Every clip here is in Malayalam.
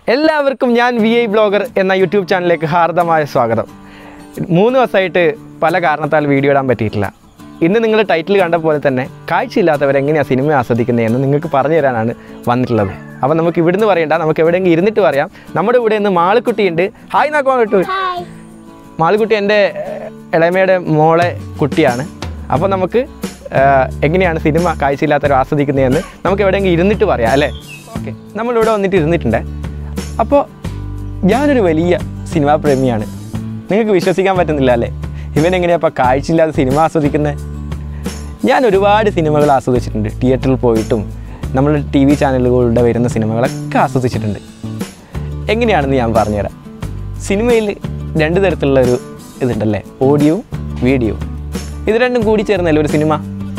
എല്ലാവർക്കും ഞാൻ വി ഐ ബ്ലോഗർ എന്ന യൂട്യൂബ് ചാനലിലേക്ക് ഹാർദമായ സ്വാഗതം മൂന്ന് ദിവസമായിട്ട് പല കാരണത്താൽ വീഡിയോ ഇടാൻ പറ്റിയിട്ടില്ല ഇന്ന് നിങ്ങൾ ടൈറ്റിൽ കണ്ട പോലെ തന്നെ കാഴ്ചയില്ലാത്തവർ എങ്ങനെയാണ് സിനിമ ആസ്വദിക്കുന്നതെന്ന് നിങ്ങൾക്ക് പറഞ്ഞു തരാനാണ് വന്നിട്ടുള്ളത് അപ്പോൾ നമുക്ക് ഇവിടുന്ന് പറയണ്ട നമുക്ക് എവിടെയെങ്കിലും ഇരുന്നിട്ട് പറയാം നമ്മുടെ ഇവിടെ ഇന്ന് മാളിക്കുട്ടിയുണ്ട് ഹായ് നാക്കോ കിട്ടു മാളിക്കുട്ടി എൻ്റെ ഏഹ്, ഇളയമയുടെ മോളെ കുട്ടിയാണ് അപ്പോൾ നമുക്ക് ഏഹ്, എങ്ങനെയാണ് സിനിമ കാഴ്ചയില്ലാത്തവർ ആസ്വദിക്കുന്നതെന്ന് നമുക്ക് എവിടെയെങ്കിലും ഇരുന്നിട്ട് പറയാം അല്ലേ ഓക്കെ നമ്മളിവിടെ വന്നിട്ട് ഇരുന്നിട്ടുണ്ട് അപ്പോൾ ഞാനൊരു വലിയ സിനിമാ പ്രേമിയാണ് നിങ്ങൾക്ക് വിശ്വസിക്കാൻ പറ്റുന്നില്ല അല്ലേ ഇവൻ എങ്ങനെയാണ് അപ്പോൾ കാഴ്ചയില്ലാതെ സിനിമ ആസ്വദിക്കുന്നത് ഞാൻ ഒരുപാട് സിനിമകൾ ആസ്വദിച്ചിട്ടുണ്ട് തിയേറ്ററിൽ പോയിട്ടും നമ്മൾ ടി വി ചാനലുകളിലൂടെ വരുന്ന സിനിമകളൊക്കെ ആസ്വദിച്ചിട്ടുണ്ട് എങ്ങനെയാണെന്ന് ഞാൻ പറഞ്ഞുതരാം സിനിമയിൽ രണ്ട് തരത്തിലുള്ള ഒരു ഇതുണ്ടല്ലേ ഓഡിയോവും വീഡിയോവും ഇത് രണ്ടും കൂടി ചേർന്നല്ലേ ഒരു സിനിമ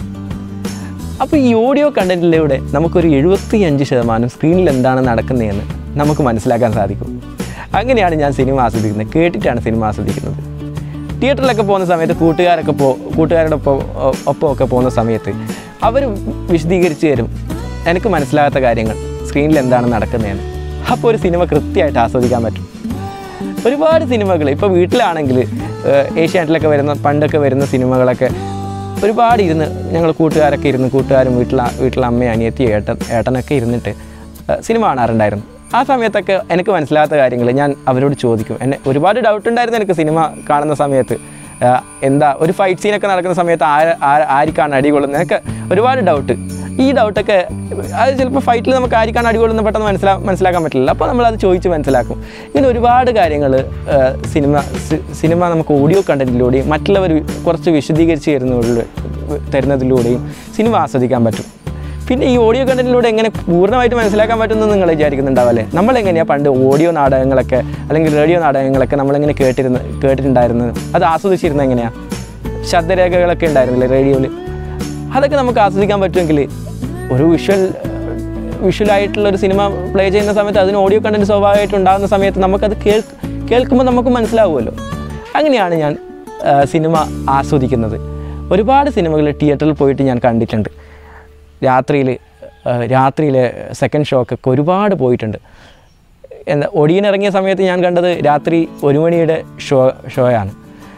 അപ്പോൾ ഈ ഓഡിയോ കണ്ടൻറ്റിലൂടെ നമുക്കൊരു എഴുപത്തി അഞ്ച് ശതമാനം സ്ക്രീനിൽ എന്താണ് നടക്കുന്നതെന്ന് നമുക്ക് മനസ്സിലാക്കാൻ സാധിക്കും അങ്ങനെയാണ് ഞാൻ സിനിമ ആസ്വദിക്കുന്നത് കേട്ടിട്ടാണ് സിനിമ ആസ്വദിക്കുന്നത് തിയേറ്ററിലൊക്കെ പോകുന്ന സമയത്ത് കൂട്ടുകാരൊക്കെ പോ കൂട്ടുകാരുടെ ഒപ്പം ഒപ്പമൊക്കെ പോകുന്ന സമയത്ത് അവർ വിശദീകരിച്ച് തരും എനിക്ക് മനസ്സിലാകാത്ത കാര്യങ്ങൾ സ്ക്രീനിൽ എന്താണ് നടക്കുന്നതെന്ന് അപ്പോൾ ഒരു സിനിമ കൃത്യമായിട്ട് ആസ്വദിക്കാൻ പറ്റും ഒരുപാട് സിനിമകൾ ഇപ്പോൾ വീട്ടിലാണെങ്കിൽ ഏഷ്യാനെറ്റിലൊക്കെ വരുന്ന പണ്ടൊക്കെ വരുന്ന സിനിമകളൊക്കെ ഒരുപാട് ഇരുന്ന് ഞങ്ങൾ കൂട്ടുകാരൊക്കെ ഇരുന്ന് കൂട്ടുകാരും വീട്ടിലെ വീട്ടിലെ അമ്മയും അനിയത്തി ഏട്ടൻ ഏട്ടനൊക്കെ ഇരുന്നിട്ട് ഏഹ്, സിനിമ കാണാറുണ്ടായിരുന്നു ആ സമയത്തൊക്കെ എനിക്ക് മനസ്സിലാത്ത കാര്യങ്ങൾ ഞാൻ അവരോട് ചോദിക്കും എന്നെ ഒരുപാട് ഡൗട്ട് ഉണ്ടായിരുന്നു എനിക്ക് സിനിമ കാണുന്ന സമയത്ത് ഏഹ്, എന്താ ഒരു ഫൈറ്റ് സീനൊക്കെ നടക്കുന്ന സമയത്ത് ആര് ആര്- ആർക്കാണ് അടി കൊള്ളുന്നത് എന്നൊക്കെ ഒരുപാട് ഡൗട്ട് ഈ ഡൗട്ടൊക്കെ അത് ചിലപ്പോൾ ഫൈറ്റിൽ നമുക്ക് ആർക്കാണ് അടി കൊള്ളുന്നത് പെട്ടെന്ന് മനസ്സിലാ മനസ്സിലാക്കാൻ പറ്റില്ല അപ്പോൾ നമ്മളത് ചോദിച്ച് മനസ്സിലാക്കും ഇങ്ങനെ ഒരുപാട് കാര്യങ്ങൾ സിനിമ സി- സിനിമ നമുക്ക് ഓഡിയോ കണ്ടൻറ്റിലൂടെയും മറ്റുള്ളവർ കുറച്ച് വിശദീകരിച്ച് തരുന്നതിലൂടെ തരുന്നതിലൂടെയും സിനിമ ആസ്വദിക്കാൻ പറ്റും പിന്നെ ഈ ഓഡിയോ കണ്ടന്റിലൂടെ എങ്ങനെ പൂർണ്ണമായിട്ട് മനസ്സിലാക്കാൻ പറ്റുമെന്ന് നിങ്ങൾ വിചാരിക്കുന്നുണ്ടാവല്ലേ നമ്മളെങ്ങനെയാണ് പണ്ട് ഓഡിയോ നാടകങ്ങളൊക്കെ അല്ലെങ്കിൽ റേഡിയോ നാടകങ്ങളൊക്കെ നമ്മളെങ്ങനെ കേട്ടിരുന്ന കേട്ടിട്ടുണ്ടായിരുന്നത് അത് ആസ്വദിച്ചിരുന്നത് എങ്ങനെയാണ് ശബ്ദരേഖകളൊക്കെ ഉണ്ടായിരുന്നില്ലേ റേഡിയോയിൽ അതൊക്കെ നമുക്ക് ആസ്വദിക്കാൻ പറ്റുമെങ്കിൽ ഒരു വിഷ്വൽ വിഷ്വലായിട്ടുള്ള ഒരു സിനിമ പ്ലേ ചെയ്യുന്ന സമയത്ത് അതിന് ഓഡിയോ കണ്ടന്റ് സ്വാഭാവികമായിട്ട് ഉണ്ടാകുന്ന സമയത്ത് നമുക്കത് കേൾ കേൾക്കുമ്പോൾ നമുക്ക് മനസ്സിലാവുമല്ലോ അങ്ങനെയാണ് ഞാൻ ആ, സിനിമ ആസ്വദിക്കുന്നത് ഒരുപാട് സിനിമകൾ തിയേറ്ററിൽ പോയിട്ട് ഞാൻ കണ്ടിട്ടുണ്ട് രാത്രിയിൽ രാത്രിയിലെ സെക്കൻഡ് ഷോക്കൊക്കെ ഒരുപാട് പോയിട്ടുണ്ട് എന്താ ഒടിയൻ ഇറങ്ങിയ സമയത്ത് ഞാൻ കണ്ടത് രാത്രി ഒരു മണിയുടെ ഷോ ഷോയാണ്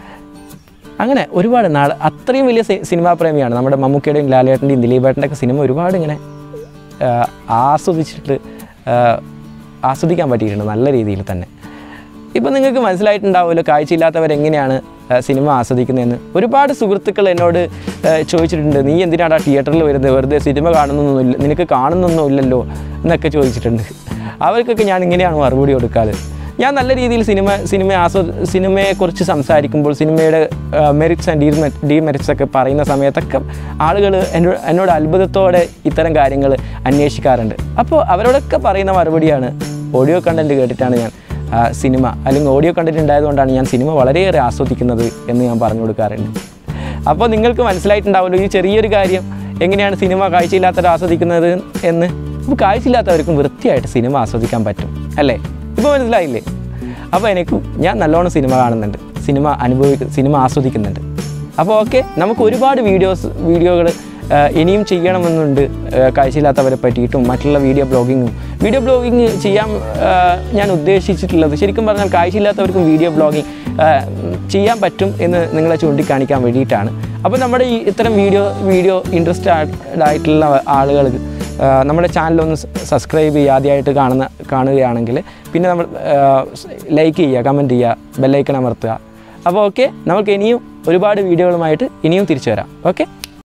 അങ്ങനെ ഒരുപാട് നാൾ അത്രയും വലിയ സി- സിനിമാ പ്രേമിയാണ് നമ്മുടെ മമ്മൂക്കയുടെയും ലാലേട്ടൻ്റെയും ദിലീപേട്ടൻ്റെ ഒക്കെ സിനിമ ഒരുപാട് ഇങ്ങനെ ആ, ആസ്വദിച്ചിട്ട് ആ, ആസ്വദിക്കാൻ പറ്റിയിട്ടുണ്ട് നല്ല രീതിയിൽ തന്നെ ഇപ്പം നിങ്ങൾക്ക് മനസ്സിലായിട്ടുണ്ടാവുമല്ലോ കാഴ്ചയില്ലാത്തവർ എങ്ങനെയാണ് ആ, സിനിമ ആസ്വദിക്കുന്നതെന്ന് ഒരുപാട് സുഹൃത്തുക്കൾ എന്നോട് ആ, ചോദിച്ചിട്ടുണ്ട് നീ എന്തിനാണ് തിയേറ്ററിൽ വരുന്നത് വെറുതെ സിനിമ കാണുന്നൊന്നുമില്ല നിനക്ക് കാണുന്നൊന്നും ഇല്ലല്ലോ എന്നൊക്കെ ചോദിച്ചിട്ടുണ്ട് അവർക്കൊക്കെ ഞാൻ ഇങ്ങനെയാണ് മറുപടി കൊടുക്കാറ് ഞാൻ നല്ല രീതിയിൽ സിനിമ സിനിമ ആസ്വ സിനിമയെക്കുറിച്ച് സംസാരിക്കുമ്പോൾ സിനിമയുടെ മെറിറ്റ്സ് ആൻഡ് ഡീ ഡീമെറിറ്റ്സ് ഒക്കെ പറയുന്ന സമയത്തൊക്കെ ആളുകൾ എന്നോട് എന്നോട് അത്ഭുതത്തോടെ ഇത്തരം കാര്യങ്ങൾ അന്വേഷിക്കാറുണ്ട് അപ്പോൾ അവരോടൊക്കെ പറയുന്ന മറുപടിയാണ് ഓഡിയോ കണ്ടൻറ്റ് കേട്ടിട്ടാണ് ഞാൻ ആ, സിനിമ അല്ലെങ്കിൽ ഓഡിയോ കണ്ടൻറ്റ് ഉണ്ടായതുകൊണ്ടാണ് ഞാൻ സിനിമ വളരെയേറെ ആസ്വദിക്കുന്നത് എന്ന് ഞാൻ പറഞ്ഞു കൊടുക്കാറുണ്ട് അപ്പോൾ നിങ്ങൾക്ക് മനസ്സിലായിട്ടുണ്ടാവുമല്ലോ ഈ ചെറിയൊരു കാര്യം എങ്ങനെയാണ് സിനിമ കാഴ്ചയില്ലാത്തവർ ആസ്വദിക്കുന്നത് എന്ന് അപ്പോൾ കാഴ്ചയില്ലാത്തവർക്കും വൃത്തിയായിട്ട് സിനിമ ആസ്വദിക്കാൻ പറ്റും അല്ലേ ഇപ്പോൾ മനസ്സിലായില്ലേ അപ്പോൾ എനിക്ക് ഞാൻ നല്ലോണം സിനിമ കാണുന്നുണ്ട് സിനിമ അനുഭവിക്ക സിനിമ ആസ്വദിക്കുന്നുണ്ട് അപ്പോൾ ഓക്കെ നമുക്ക് ഒരുപാട് വീഡിയോസ് വീഡിയോകൾ ഇനിയും ചെയ്യണമെന്നുണ്ട് ആ, കാഴ്ചയില്ലാത്തവരെ പറ്റിയിട്ടും മറ്റുള്ള വീഡിയോ ബ്ലോഗിങ്ങും വീഡിയോ ബ്ലോഗിങ് ചെയ്യാൻ ആ, ഞാൻ ഉദ്ദേശിച്ചിട്ടുള്ളത് ശരിക്കും പറഞ്ഞാൽ കാഴ്ചയില്ലാത്തവർക്കും വീഡിയോ ബ്ലോഗിങ് ചെയ്യാൻ പറ്റും എന്ന് നിങ്ങളെ ചൂണ്ടിക്കാണിക്കാൻ വേണ്ടിയിട്ടാണ് അപ്പോൾ നമ്മുടെ ഈ ഇത്തരം വീഡിയോ വീഡിയോ ഇൻട്രസ്റ്റഡ് ആയിട്ടുള്ള ആളുകൾ നമ്മുടെ ചാനലൊന്ന് സബ്സ്ക്രൈബ് ചെയ്യുക ആദ്യമായിട്ട് കാണുന്ന കാണുകയാണെങ്കിൽ പിന്നെ നമ്മൾ ലൈക്ക് ചെയ്യുക കമൻറ്റ് ചെയ്യുക ബെല്ലൈക്കൺ അമർത്തുക അപ്പോൾ ഓക്കെ നമുക്ക് ഇനിയും ഒരുപാട് വീഡിയോകളുമായിട്ട് ഇനിയും തിരിച്ചു വരാം ഓക്കെ